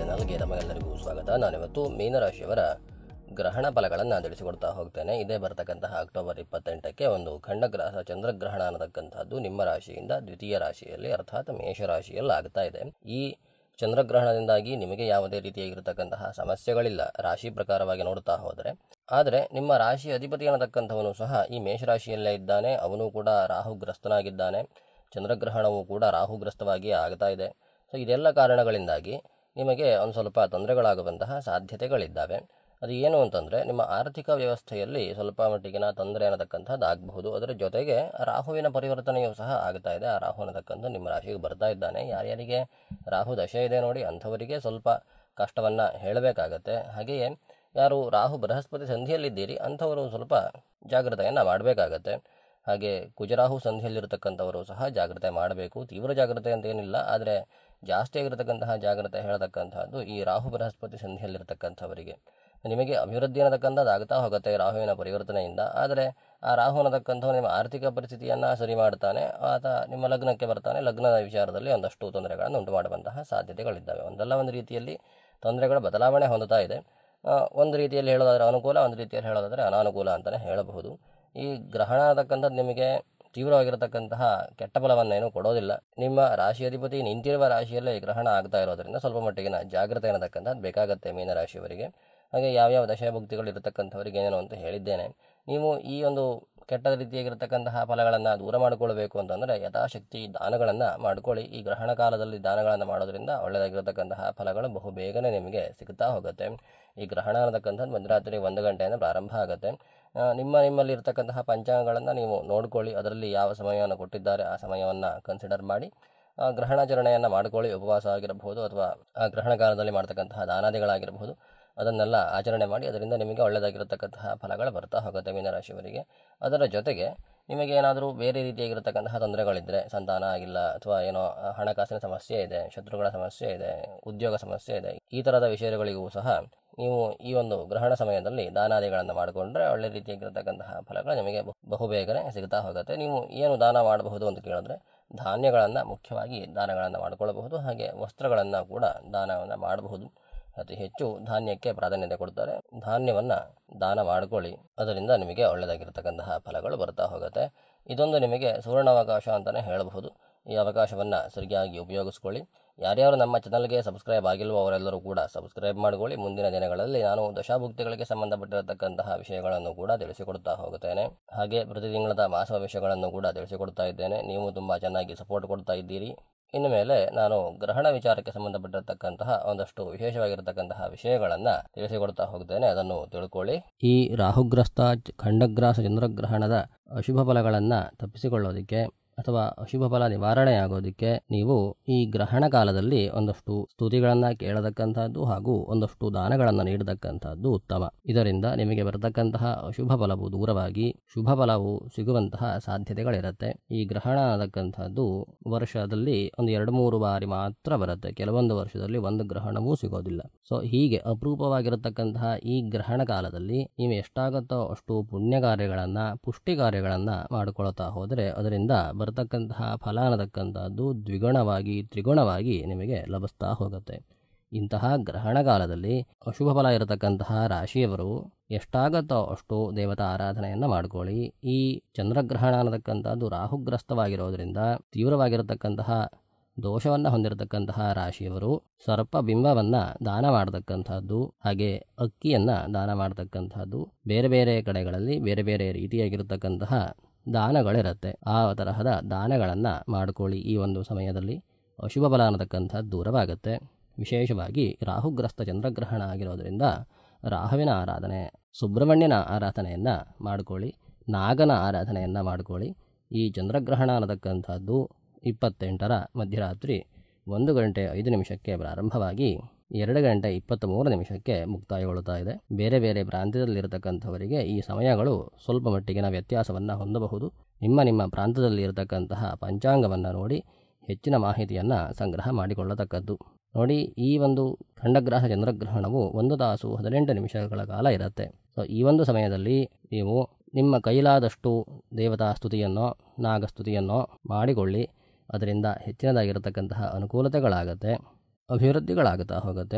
ಚಾನಲ್ಗೆ ತಮಗೆಲ್ಲರಿಗೂ ಸ್ವಾಗತ ನಾನಿವತ್ತು ಮೀನರಾಶಿಯವರ ಗ್ರಹಣ ಫಲಗಳನ್ನು ತಿಳಿಸಿಕೊಡ್ತಾ ಹೋಗ್ತೇನೆ ಇದೇ ಬರ್ತಕ್ಕಂತಹ ಅಕ್ಟೋಬರ್ ಇಪ್ಪತ್ತೆಂಟಕ್ಕೆ ಒಂದು ಖಂಡಗ್ರಹ ಚಂದ್ರಗ್ರಹಣ ಅನ್ನತಕ್ಕಂಥದ್ದು ನಿಮ್ಮ ರಾಶಿಯಿಂದ ದ್ವಿತೀಯ ರಾಶಿಯಲ್ಲಿ ಅರ್ಥಾತ್ ಮೇಷರಾಶಿಯಲ್ಲಿ ಆಗ್ತಾ ಇದೆ ಈ ಚಂದ್ರಗ್ರಹಣದಿಂದಾಗಿ ನಿಮಗೆ ಯಾವುದೇ ರೀತಿಯಾಗಿರ್ತಕ್ಕಂತಹ ಸಮಸ್ಯೆಗಳಿಲ್ಲ ರಾಶಿ ಪ್ರಕಾರವಾಗಿ ನೋಡ್ತಾ ಹೋದರೆ ಆದರೆ ನಿಮ್ಮ ರಾಶಿ ಅಧಿಪತಿ ಅನ್ನತಕ್ಕಂಥವನು ಸಹ ಈ ಮೇಷರಾಶಿಯಲ್ಲೇ ಇದ್ದಾನೆ ಅವನು ಕೂಡ ರಾಹುಗ್ರಸ್ತನಾಗಿದ್ದಾನೆ ಚಂದ್ರಗ್ರಹಣವು ಕೂಡ ರಾಹುಗ್ರಸ್ತವಾಗಿ ಆಗ್ತಾ ಇದೆ ಸೊ ಇದೆಲ್ಲ ಕಾರಣಗಳಿಂದಾಗಿ ನಿಮಗೆ ಒಂದು ಸ್ವಲ್ಪ ತೊಂದರೆಗಳಾಗುವಂತಹ ಸಾಧ್ಯತೆಗಳಿದ್ದಾವೆ ಅದು ಏನು ಅಂತಂದರೆ ನಿಮ್ಮ ಆರ್ಥಿಕ ವ್ಯವಸ್ಥೆಯಲ್ಲಿ ಸ್ವಲ್ಪ ಮಟ್ಟಿಗಿನ ತೊಂದರೆ ಅನ್ನತಕ್ಕಂಥದ್ದು ಆಗಬಹುದು ಅದರ ಜೊತೆಗೆ ರಾಹುವಿನ ಪರಿವರ್ತನೆಯೂ ಸಹ ಆಗ್ತಾ ಇದೆ ಆ ರಾಹು ಅನ್ನತಕ್ಕಂಥ ನಿಮ್ಮ ರಾಶಿಗೆ ಬರ್ತಾ ಇದ್ದಾನೆ ಯಾರ್ಯಾರಿಗೆ ರಾಹು ದಶೆ ಇದೆ ನೋಡಿ ಅಂಥವರಿಗೆ ಸ್ವಲ್ಪ ಕಷ್ಟವನ್ನು ಹೇಳಬೇಕಾಗತ್ತೆ ಹಾಗೆಯೇ ಯಾರು ರಾಹು ಬೃಹಸ್ಪತಿ ಸಂಧಿಯಲ್ಲಿದ್ದೀರಿ ಅಂಥವರು ಸ್ವಲ್ಪ ಜಾಗ್ರತೆಯನ್ನು ಮಾಡಬೇಕಾಗತ್ತೆ ಹಾಗೆ ಕುಜರಾಹು ಸಂಧಿಯಲ್ಲಿರತಕ್ಕಂಥವರು ಸಹ ಜಾಗ್ರತೆ ಮಾಡಬೇಕು ತೀವ್ರ ಜಾಗ್ರತೆ ಅಂತ ಏನಿಲ್ಲ ಆದರೆ ಜಾಸ್ತಿ ಆಗಿರತಕ್ಕಂತಹ ಜಾಗ್ರತೆ ಹೇಳತಕ್ಕಂತಹದ್ದು ಈ ರಾಹು ಬೃಹಸ್ಪತಿ ಸಂಧಿಯಲ್ಲಿರತಕ್ಕಂಥವರಿಗೆ ನಿಮಗೆ ಅಭಿವೃದ್ಧಿ ಅನ್ನತಕ್ಕಂಥದ್ದು ಆಗ್ತಾ ಹೋಗುತ್ತೆ ರಾಹುವಿನ ಪರಿವರ್ತನೆಯಿಂದ ಆದರೆ ಆ ರಾಹು ಅನ್ನತಕ್ಕಂಥವು ನಿಮ್ಮ ಆರ್ಥಿಕ ಪರಿಸ್ಥಿತಿಯನ್ನು ಸರಿ ಮಾಡ್ತಾನೆ ಆತ ನಿಮ್ಮ ಲಗ್ನಕ್ಕೆ ಬರ್ತಾನೆ ಲಗ್ನದ ವಿಚಾರದಲ್ಲಿ ಒಂದಷ್ಟು ತೊಂದರೆಗಳನ್ನು ಉಂಟು ಮಾಡುವಂತಹ ಸಾಧ್ಯತೆಗಳಿದ್ದಾವೆ ಒಂದಲ್ಲ ಒಂದು ರೀತಿಯಲ್ಲಿ ತೊಂದರೆಗಳು ಬದಲಾವಣೆ ಹೊಂದುತ್ತಾ ಇದೆ ಆ, ಒಂದು ರೀತಿಯಲ್ಲಿ ಹೇಳೋದಾದರೆ ಅನುಕೂಲ ಒಂದು ರೀತಿಯಲ್ಲಿ ಹೇಳೋದಾದರೆ ಅನಾನುಕೂಲ ಅಂತಲೇ ಹೇಳಬಹುದು ಈ ಗ್ರಹಣ ಅನ್ನತಕ್ಕಂಥದ್ದು ನಿಮಗೆ ತೀವ್ರವಾಗಿರತಕ್ಕಂತಹ ಕೆಟ್ಟ ಫಲವನ್ನೇನು ಕೊಡೋದಿಲ್ಲ ನಿಮ್ಮ ರಾಶಿ ಅಧಿಪತಿ ನಿಂತಿರುವ ರಾಶಿಯಲ್ಲೇ ಈ ಗ್ರಹಣ ಆಗ್ತಾ ಇರೋದ್ರಿಂದ ಸ್ವಲ್ಪ ಮಟ್ಟಿಗಿನ ಜಾಗ್ರತೆ ಅನ್ನತಕ್ಕಂಥದ್ದು ಬೇಕಾಗತ್ತೆ ಮೀನರಾಶಿಯವರಿಗೆ ಹಾಗೆ ಯಾವ್ಯಾವ ದಶಭುಕ್ತಿಗಳು ಇರತಕ್ಕಂಥವರಿಗೆ ಏನೇನು ಅಂತ ಹೇಳಿದ್ದೇನೆ ನೀವು ಈ ಒಂದು ಕೆಟ್ಟ ರೀತಿಯಾಗಿರ್ತಕ್ಕಂತಹ ಫಲಗಳನ್ನು ದೂರ ಮಾಡಿಕೊಳ್ಬೇಕು ಅಂತಂದರೆ ಯಥಾಶಕ್ತಿ ದಾನಗಳನ್ನು ಮಾಡ್ಕೊಳ್ಳಿ ಈ ಗ್ರಹಣ ಕಾಲದಲ್ಲಿ ದಾನಗಳನ್ನು ಮಾಡೋದ್ರಿಂದ ಒಳ್ಳೆಯದಾಗಿರತಕ್ಕಂತಹ ಫಲಗಳು ಬಹು ಬೇಗನೆ ನಿಮಗೆ ಸಿಗ್ತಾ ಹೋಗುತ್ತೆ ಈ ಗ್ರಹಣ ಅನ್ನತಕ್ಕಂಥದ್ದು ಮಧ್ಯರಾತ್ರಿ ಒಂದು ಗಂಟೆಯಿಂದ ಪ್ರಾರಂಭ ಆಗುತ್ತೆ ಆ, ನಿಮ್ಮ ನಿಮ್ಮಲ್ಲಿ ಇರತಕ್ಕಂತಹ ಪಂಚಾಂಗಗಳನ್ನು ನೀವು ನೋಡ್ಕೊಳ್ಳಿ ಅದರಲ್ಲಿ ಯಾವ ಸಮಯವನ್ನು ಕೊಟ್ಟಿದ್ದಾರೆ ಆ ಸಮಯವನ್ನು ಕನ್ಸಿಡರ್ ಮಾಡಿ ಆ ಗ್ರಹಣಾಚರಣೆಯನ್ನು ಮಾಡ್ಕೊಳ್ಳಿ ಉಪವಾಸ ಆಗಿರಬಹುದು ಅಥವಾ ಆ ಗ್ರಹಣ ಕಾಲದಲ್ಲಿ ಮಾಡ್ತಕ್ಕಂತಹ ದಾನಾದಿಗಳಾಗಿರಬಹುದು ಅದನ್ನೆಲ್ಲ ಆಚರಣೆ ಮಾಡಿ ಅದರಿಂದ ನಿಮಗೆ ಒಳ್ಳೆಯದಾಗಿರತಕ್ಕಂತಹ ಫಲಗಳು ಬರ್ತಾ ಹೋಗುತ್ತೆ ಮೀನರಾಶಿಯವರಿಗೆ ಅದರ ಜೊತೆಗೆ ನಿಮಗೆ ಏನಾದರೂ ಬೇರೆ ರೀತಿಯಾಗಿರತಕ್ಕಂತಹ ತೊಂದರೆಗಳಿದ್ದರೆ ಸಂತಾನ ಆಗಿಲ್ಲ ಅಥವಾ ಏನೋ ಹಣಕಾಸಿನ ಸಮಸ್ಯೆ ಇದೆ ಶತ್ರುಗಳ ಸಮಸ್ಯೆ ಇದೆ ಉದ್ಯೋಗ ಸಮಸ್ಯೆ ಇದೆ ಈ ಥರದ ವಿಷಯಗಳಿಗೂ ಸಹ ನೀವು ಈ ಒಂದು ಗ್ರಹಣ ಸಮಯದಲ್ಲಿ ದಾನಾದಿಗಳನ್ನು ಮಾಡಿಕೊಂಡ್ರೆ ಒಳ್ಳೆ ರೀತಿಯಾಗಿರತಕ್ಕಂತಹ ಫಲಗಳು ನಿಮಗೆ ಬಹು- ಬಹುಬೇಗನೆ ಸಿಗ್ತಾ ಹೋಗುತ್ತೆ ನೀವು ಏನು ದಾನ ಮಾಡಬಹುದು ಅಂತ ಕೇಳಿದ್ರೆ ಧಾನ್ಯಗಳನ್ನು ಮುಖ್ಯವಾಗಿ ದಾನಗಳನ್ನು ಮಾಡಿಕೊಳ್ಳಬಹುದು ಹಾಗೆ ವಸ್ತ್ರಗಳನ್ನು ಕೂಡ ದಾನವನ್ನು ಮಾಡಬಹುದು ಅತಿ ಹೆಚ್ಚು ಧಾನ್ಯಕ್ಕೆ ಪ್ರಾಧಾನ್ಯತೆ ಕೊಡ್ತಾರೆ ಧಾನ್ಯವನ್ನು ದಾನ ಮಾಡಿಕೊಳ್ಳಿ ಅದರಿಂದ ನಿಮಗೆ ಒಳ್ಳೆಯದಾಗಿರ್ತಕ್ಕಂತಹ ಫಲಗಳು ಬರ್ತಾ ಹೋಗುತ್ತೆ ಇದೊಂದು ನಿಮಗೆ ಸುವರ್ಣಾವಕಾಶ ಅಂತಲೇ ಹೇಳಬಹುದು ಈ ಅವಕಾಶವನ್ನು ಸರಿಯಾಗಿ ಉಪಯೋಗಿಸ್ಕೊಳ್ಳಿ ಯಾರ್ಯಾರು ನಮ್ಮ ಚಾನಲ್ಗೆ ಸಬ್ಸ್ಕ್ರೈಬ್ ಆಗಿಲ್ವೋ ಅವರೆಲ್ಲರೂ ಕೂಡ ಸಬ್ಸ್ಕ್ರೈಬ್ ಮಾಡಿಕೊಳ್ಳಿ ಮುಂದಿನ ದಿನಗಳಲ್ಲಿ ನಾನು ದಶಾಭುಕ್ತಿಗಳಿಗೆ ಸಂಬಂಧಪಟ್ಟಿರತಕ್ಕಂತಹ ವಿಷಯಗಳನ್ನು ಕೂಡ ತಿಳಿಸಿಕೊಡ್ತಾ ಹೋಗುತ್ತೇನೆ ಹಾಗೆ ಪ್ರತಿ ತಿಂಗಳದ ಮಾಸ ವಿಷಯಗಳನ್ನು ಕೂಡ ತಿಳಿಸಿಕೊಡ್ತಾ ಇದ್ದೇನೆ ನೀವು ತುಂಬ ಚೆನ್ನಾಗಿ ಸಪೋರ್ಟ್ ಕೊಡ್ತಾ ಇದ್ದೀರಿ ಇನ್ನು ಮೇಲೆ ನಾನು ಗ್ರಹಣ ವಿಚಾರಕ್ಕೆ ಸಂಬಂಧಪಟ್ಟಿರತಕ್ಕಂತಹ ಒಂದಷ್ಟು ವಿಶೇಷವಾಗಿರತಕ್ಕಂತಹ ವಿಷಯಗಳನ್ನು ತಿಳಿಸಿಕೊಡ್ತಾ ಹೋಗ್ತೇನೆ ಅದನ್ನು ತಿಳ್ಕೊಳ್ಳಿ ಈ ರಾಹುಗ್ರಸ್ತ ಚ- ಖಂಡಗ್ರಾಸ ಚಂದ್ರಗ್ರಹಣದ ಅಶುಭ ಫಲಗಳನ್ನು ತಪ್ಪಿಸಿಕೊಳ್ಳೋದಕ್ಕೆ ಅಥವಾ ಅಶುಭ ಫಲ ನಿವಾರಣೆ ಆಗೋದಕ್ಕೆ ನೀವು ಈ ಗ್ರಹಣ ಕಾಲದಲ್ಲಿ ಒಂದಷ್ಟು ಸ್ತುತಿಗಳನ್ನು ಕೇಳತಕ್ಕಂಥದ್ದು ಹಾಗೂ ಒಂದಷ್ಟು ದಾನಗಳನ್ನು ನೀಡತಕ್ಕಂಥದ್ದು ಉತ್ತಮ ಇದರಿಂದ ನಿಮಗೆ ಬರತಕ್ಕಂತಹ ಅಶುಭ ಫಲವು ದೂರವಾಗಿ ಶುಭ ಫಲವು ಸಿಗುವಂತಹ ಸಾಧ್ಯತೆಗಳಿರುತ್ತೆ ಈ ಗ್ರಹಣ ಅನ್ನತಕ್ಕಂಥದ್ದು ವರ್ಷದಲ್ಲಿ ಒಂದು ಎರಡು ಮೂರು ಬಾರಿ ಮಾತ್ರ ಬರುತ್ತೆ ಕೆಲವೊಂದು ವರ್ಷದಲ್ಲಿ ಒಂದು ಗ್ರಹಣವೂ ಸಿಗೋದಿಲ್ಲ ಸೊ ಹೀಗೆ ಅಪರೂಪವಾಗಿರತಕ್ಕಂತಹ ಈ ಗ್ರಹಣ ಕಾಲದಲ್ಲಿ ನೀವು ಎಷ್ಟಾಗುತ್ತೋ ಅಷ್ಟು ಪುಣ್ಯ ಕಾರ್ಯಗಳನ್ನ ಪುಷ್ಟಿ ಕಾರ್ಯಗಳನ್ನ ಮಾಡಿಕೊಳ್ತಾ ಹೋದರೆ ಅದರಿಂದ ಬರತಕ್ಕಂತಹ ಫಲ ಅನ್ನತಕ್ಕಂಥದ್ದು ದ್ವಿಗುಣವಾಗಿ ತ್ರಿಗುಣವಾಗಿ ನಿಮಗೆ ಲಭಿಸ್ತಾ ಹೋಗುತ್ತೆ ಇಂತಹ ಗ್ರಹಣ ಕಾಲದಲ್ಲಿ ಅಶುಭ ಫಲ ಇರತಕ್ಕಂತಹ ರಾಶಿಯವರು ಎಷ್ಟಾಗತ್ತೋ ಅಷ್ಟು ದೇವತಾ ಆರಾಧನೆಯನ್ನು ಮಾಡ್ಕೊಳ್ಳಿ ಈ ಚಂದ್ರಗ್ರಹಣ ಅನ್ನತಕ್ಕಂಥದ್ದು ರಾಹುಗ್ರಸ್ತವಾಗಿರೋದ್ರಿಂದ ತೀವ್ರವಾಗಿರತಕ್ಕಂತಹ ದೋಷವನ್ನು ಹೊಂದಿರತಕ್ಕಂತಹ ರಾಶಿಯವರು ಸರ್ಪ ಬಿಂಬವನ್ನು ದಾನ ಮಾಡತಕ್ಕಂಥದ್ದು ಹಾಗೆ ಅಕ್ಕಿಯನ್ನು ದಾನ ಮಾಡತಕ್ಕಂಥದ್ದು ಬೇರೆ ಬೇರೆ ಕಡೆಗಳಲ್ಲಿ ಬೇರೆ ಬೇರೆ ರೀತಿಯಾಗಿರತಕ್ಕಂತಹ ದಾನಗಳಿರುತ್ತೆ ಆ ತರಹದ ದಾನಗಳನ್ನು ಮಾಡಿಕೊಳ್ಳಿ ಈ ಒಂದು ಸಮಯದಲ್ಲಿ ಅಶುಭ ಫಲ ಅನ್ನತಕ್ಕಂಥದ್ದು ದೂರವಾಗುತ್ತೆ ವಿಶೇಷವಾಗಿ ರಾಹುಗ್ರಸ್ತ ಚಂದ್ರಗ್ರಹಣ ಆಗಿರೋದ್ರಿಂದ ರಾಹುವಿನ ಆರಾಧನೆ ಸುಬ್ರಹ್ಮಣ್ಯನ ಆರಾಧನೆಯನ್ನು ಮಾಡಿಕೊಳ್ಳಿ ನಾಗನ ಆರಾಧನೆಯನ್ನು ಮಾಡಿಕೊಳ್ಳಿ ಈ ಚಂದ್ರಗ್ರಹಣ ಅನ್ನತಕ್ಕಂಥದ್ದು ಇಪ್ಪತ್ತೆಂಟರ ಮಧ್ಯರಾತ್ರಿ ಒಂದು ಗಂಟೆ ಐದು ನಿಮಿಷಕ್ಕೆ ಪ್ರಾರಂಭವಾಗಿ ಎರಡು ಗಂಟೆ ಇಪ್ಪತ್ತ್ಮೂರು ನಿಮಿಷಕ್ಕೆ ಮುಕ್ತಾಯಗೊಳ್ಳುತ್ತಾ ಇದೆ ಬೇರೆ ಬೇರೆ ಪ್ರಾಂತ್ಯದಲ್ಲಿರತಕ್ಕಂಥವರಿಗೆ ಈ ಸಮಯಗಳು ಸ್ವಲ್ಪ ಮಟ್ಟಿಗಿನ ವ್ಯತ್ಯಾಸವನ್ನು ಹೊಂದಬಹುದು ನಿಮ್ಮ ನಿಮ್ಮ ಪ್ರಾಂತದಲ್ಲಿ ಇರತಕ್ಕಂತಹ ಪಂಚಾಂಗವನ್ನು ನೋಡಿ ಹೆಚ್ಚಿನ ಮಾಹಿತಿಯನ್ನು ಸಂಗ್ರಹ ಮಾಡಿಕೊಳ್ಳತಕ್ಕದ್ದು ನೋಡಿ ಈ ಒಂದು ಖಂಡಗ್ರಹ ಚಂದ್ರಗ್ರಹಣವು ಒಂದು ತಾಸು ಹದಿನೆಂಟು ನಿಮಿಷಗಳ ಕಾಲ ಇರುತ್ತೆ ಸೊ ಈ ಒಂದು ಸಮಯದಲ್ಲಿ ನೀವು ನಿಮ್ಮ ಕೈಲಾದಷ್ಟು ದೇವತಾ ಸ್ತುತಿಯನ್ನೋ ನಾಗಸ್ತುತಿಯನ್ನೋ ಮಾಡಿಕೊಳ್ಳಿ ಅದರಿಂದ ಹೆಚ್ಚಿನದಾಗಿರತಕ್ಕಂತಹ ಅನುಕೂಲತೆಗಳಾಗತ್ತೆ ಅಭಿವೃದ್ಧಿಗಳಾಗುತ್ತಾ ಹೋಗುತ್ತೆ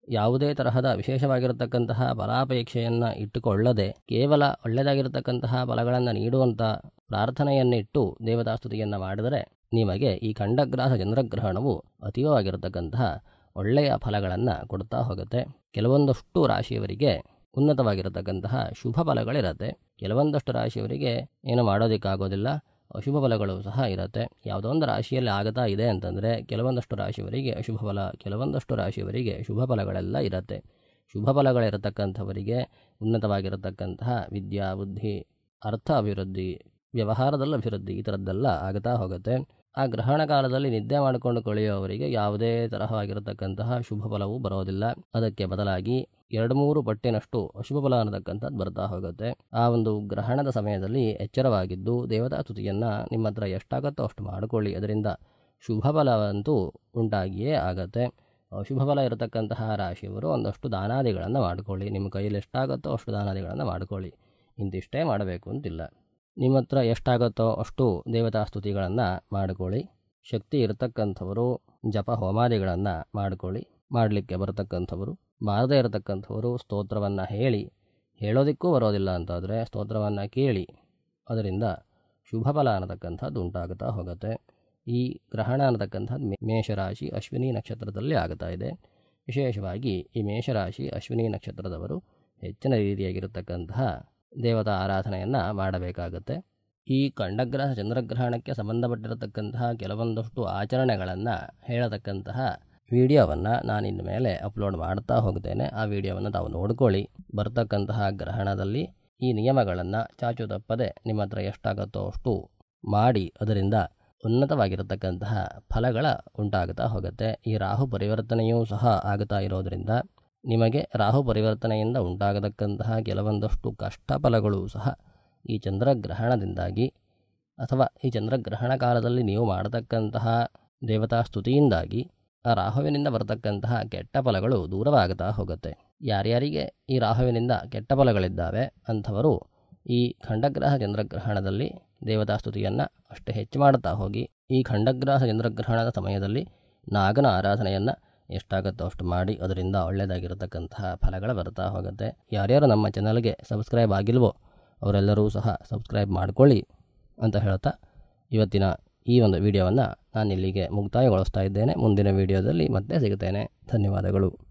ಯಾವುದೇ ತರಹದ ವಿಶೇಷವಾಗಿರತಕ್ಕಂತಹ ಫಲಾಪೇಕ್ಷೆಯನ್ನು ಇಟ್ಟುಕೊಳ್ಳದೆ ಕೇವಲ ಒಳ್ಳೆಯದಾಗಿರತಕ್ಕಂತಹ ಫಲಗಳನ್ನು ನೀಡುವಂಥ ಪ್ರಾರ್ಥನೆಯನ್ನಿಟ್ಟು ದೇವತಾಸ್ತುತಿಯನ್ನು ಮಾಡಿದರೆ ನಿಮಗೆ ಈ ಖಂಡಗ್ರಾಸ ಚಂದ್ರಗ್ರಹಣವು ಅತೀವವಾಗಿರತಕ್ಕಂತಹ ಒಳ್ಳೆಯ ಫಲಗಳನ್ನು ಕೊಡ್ತಾ ಹೋಗುತ್ತೆ ಕೆಲವೊಂದಷ್ಟು ರಾಶಿಯವರಿಗೆ ಉನ್ನತವಾಗಿರತಕ್ಕಂತಹ ಶುಭ ಫಲಗಳಿರುತ್ತೆ ಕೆಲವೊಂದಷ್ಟು ರಾಶಿಯವರಿಗೆ ಏನು ಮಾಡೋದಕ್ಕಾಗೋದಿಲ್ಲ ಅಶುಭ ಫಲಗಳು ಸಹ ಇರುತ್ತೆ ಯಾವುದೋ ಒಂದು ರಾಶಿಯಲ್ಲಿ ಆಗ್ತಾ ಇದೆ ಅಂತಂದರೆ ಕೆಲವೊಂದಷ್ಟು ರಾಶಿಯವರಿಗೆ ಅಶುಭ ಫಲ ಕೆಲವೊಂದಷ್ಟು ರಾಶಿಯವರಿಗೆ ಶುಭ ಫಲಗಳೆಲ್ಲ ಇರುತ್ತೆ ಶುಭ ಫಲಗಳಿರತಕ್ಕಂಥವರಿಗೆ ಉನ್ನತವಾಗಿರತಕ್ಕಂತಹ ವಿದ್ಯಾ ಬುದ್ಧಿ ಅರ್ಥ ಅಭಿವೃದ್ಧಿ ವ್ಯವಹಾರದಲ್ಲಿ ಅಭಿವೃದ್ಧಿ ಈ ಥರದ್ದೆಲ್ಲ ಆಗ್ತಾ ಹೋಗುತ್ತೆ ಆ ಗ್ರಹಣ ಕಾಲದಲ್ಲಿ ನಿದ್ದೆ ಮಾಡಿಕೊಂಡು ಕೊಳೆಯುವವರಿಗೆ ಯಾವುದೇ ತರಹವಾಗಿರತಕ್ಕಂತಹ ಶುಭ ಫಲವೂ ಬರೋದಿಲ್ಲ ಅದಕ್ಕೆ ಬದಲಾಗಿ ಎರಡು ಮೂರು ಪಟ್ಟಿನಷ್ಟು ಅಶುಭ ಫಲ ಅನ್ನತಕ್ಕಂಥದ್ದು ಬರ್ತಾ ಹೋಗುತ್ತೆ ಆ ಒಂದು ಗ್ರಹಣದ ಸಮಯದಲ್ಲಿ ಎಚ್ಚರವಾಗಿದ್ದು ದೇವತಾ ಸ್ತುತಿಯನ್ನು ನಿಮ್ಮ ಹತ್ರ ಎಷ್ಟಾಗುತ್ತೋ ಅಷ್ಟು ಮಾಡಿಕೊಳ್ಳಿ ಅದರಿಂದ ಶುಭ ಫಲವಂತೂ ಉಂಟಾಗಿಯೇ ಆಗತ್ತೆ ಅಶುಭ ಫಲ ಇರತಕ್ಕಂತಹ ರಾಶಿಯವರು ಒಂದಷ್ಟು ದಾನಾದಿಗಳನ್ನು ಮಾಡಿಕೊಳ್ಳಿ ನಿಮ್ಮ ಕೈಯಲ್ಲಿ ಎಷ್ಟಾಗುತ್ತೋ ಅಷ್ಟು ದಾನಾದಿಗಳನ್ನು ಮಾಡಿಕೊಳ್ಳಿ ಇಂತಿಷ್ಟೇ ಮಾಡಬೇಕು ಅಂತಿಲ್ಲ ನಿಮ್ಮ ಹತ್ರ ಎಷ್ಟಾಗುತ್ತೋ ಅಷ್ಟು ದೇವತಾ ಸ್ತುತಿಗಳನ್ನು ಮಾಡಿಕೊಳ್ಳಿ ಶಕ್ತಿ ಇರತಕ್ಕಂಥವರು ಜಪ ಹೋಮಾದಿಗಳನ್ನು ಮಾಡಿಕೊಳ್ಳಿ ಮಾಡಲಿಕ್ಕೆ ಬರತಕ್ಕಂಥವರು ಬಾರದೇ ಇರತಕ್ಕಂಥವರು ಸ್ತೋತ್ರವನ್ನು ಹೇಳಿ ಹೇಳೋದಕ್ಕೂ ಬರೋದಿಲ್ಲ ಅಂತಾದರೆ ಸ್ತೋತ್ರವನ್ನು ಕೇಳಿ ಅದರಿಂದ ಶುಭ ಫಲ ಅನ್ನತಕ್ಕಂಥದ್ದು ಉಂಟಾಗುತ್ತಾ ಹೋಗುತ್ತೆ ಈ ಗ್ರಹಣ ಅನ್ನತಕ್ಕಂಥದ್ದು ಮೇ- ಮೇಷರಾಶಿ ಅಶ್ವಿನಿ ನಕ್ಷತ್ರದಲ್ಲಿ ಆಗುತ್ತಾ ಇದೆ ವಿಶೇಷವಾಗಿ ಈ ಮೇಷರಾಶಿ ಅಶ್ವಿನಿ ನಕ್ಷತ್ರದವರು ಹೆಚ್ಚಿನ ರೀತಿಯಾಗಿರತಕ್ಕಂತಹ ದೇವತಾ ಆರಾಧನೆಯನ್ನು ಮಾಡಬೇಕಾಗುತ್ತೆ ಈ ಖಂಡಗ್ರಹ ಚಂದ್ರಗ್ರಹಣಕ್ಕೆ ಸಂಬಂಧಪಟ್ಟಿರತಕ್ಕಂತಹ ಕೆಲವೊಂದಷ್ಟು ಆಚರಣೆಗಳನ್ನು ಹೇಳತಕ್ಕಂತಹ ವಿಡಿಯೋವನ್ನು ನಾನು ಇನ್ನು ಮೇಲೆ ಅಪ್ಲೋಡ್ ಮಾಡ್ತಾ ಹೋಗ್ತೇನೆ ಆ ವಿಡಿಯೋವನ್ನು ತಾವು ನೋಡ್ಕೊಳ್ಳಿ ಬರ್ತಕ್ಕಂತಹ ಗ್ರಹಣದಲ್ಲಿ ಈ ನಿಯಮಗಳನ್ನು ಚಾಚು ತಪ್ಪದೆ ನಿಮ್ಮ ಹತ್ರ ಎಷ್ಟಾಗುತ್ತೋ ಅಷ್ಟು ಮಾಡಿ ಅದರಿಂದ ಉನ್ನತವಾಗಿರತಕ್ಕಂತಹ ಫಲಗಳ ಉಂಟಾಗುತ್ತಾ ಹೋಗುತ್ತೆ ಈ ರಾಹು ಪರಿವರ್ತನೆಯೂ ಸಹ ಆಗುತ್ತಾ ಇರೋದರಿಂದ ನಿಮಗೆ ರಾಹು ಪರಿವರ್ತನೆಯಿಂದ ಉಂಟಾಗತಕ್ಕಂತಹ ಕೆಲವೊಂದಷ್ಟು ಕಷ್ಟ ಫಲಗಳು ಸಹ ಈ ಚಂದ್ರಗ್ರಹಣದಿಂದಾಗಿ ಅಥವಾ ಈ ಚಂದ್ರಗ್ರಹಣ ಕಾಲದಲ್ಲಿ ನೀವು ಮಾಡತಕ್ಕಂತಹ ದೇವತಾ ಸ್ತುತಿಯಿಂದಾಗಿ ಆ ರಾಹುವಿನಿಂದ ಬರತಕ್ಕಂತಹ ಕೆಟ್ಟ ಫಲಗಳು ದೂರವಾಗುತ್ತಾ ಹೋಗುತ್ತೆ ಯಾರ್ಯಾರಿಗೆ ಈ ರಾಹುವಿನಿಂದ ಕೆಟ್ಟ ಫಲಗಳಿದ್ದಾವೆ ಅಂಥವರು ಈ ಖಂಡಗ್ರಹ ಚಂದ್ರಗ್ರಹಣದಲ್ಲಿ ದೇವತಾ ಸ್ತುತಿಯನ್ನು ಅಷ್ಟು ಹೆಚ್ಚು ಮಾಡುತ್ತಾ ಹೋಗಿ ಈ ಖಂಡಗ್ರಹ ಚಂದ್ರಗ್ರಹಣದ ಸಮಯದಲ್ಲಿ ನಾಗನ ಆರಾಧನೆಯನ್ನು ಎಷ್ಟಾಗುತ್ತೋ ಅಷ್ಟು ಮಾಡಿ ಅದರಿಂದ ಒಳ್ಳೆಯದಾಗಿರತಕ್ಕಂತಹ ಫಲಗಳು ಬರ್ತಾ ಹೋಗುತ್ತೆ ಯಾರ್ಯಾರು ನಮ್ಮ ಚಾನಲ್ಗೆ ಸಬ್ಸ್ಕ್ರೈಬ್ ಆಗಿಲ್ವೋ ಅವರೆಲ್ಲರೂ ಸಹ ಸಬ್ಸ್ಕ್ರೈಬ್ ಮಾಡಿಕೊಳ್ಳಿ ಅಂತ ಹೇಳ್ತಾ ಇವತ್ತಿನ ಈ ಒಂದು ವಿಡಿಯೋವನ್ನು ನಾನು ಇಲ್ಲಿಗೆ ಮುಕ್ತಾಯಗೊಳಿಸ್ತಾ ಇದ್ದೇನೆ ಮುಂದಿನ ವಿಡಿಯೋದಲ್ಲಿ ಮತ್ತೆ ಸಿಗುತ್ತೇನೆ ಧನ್ಯವಾದಗಳು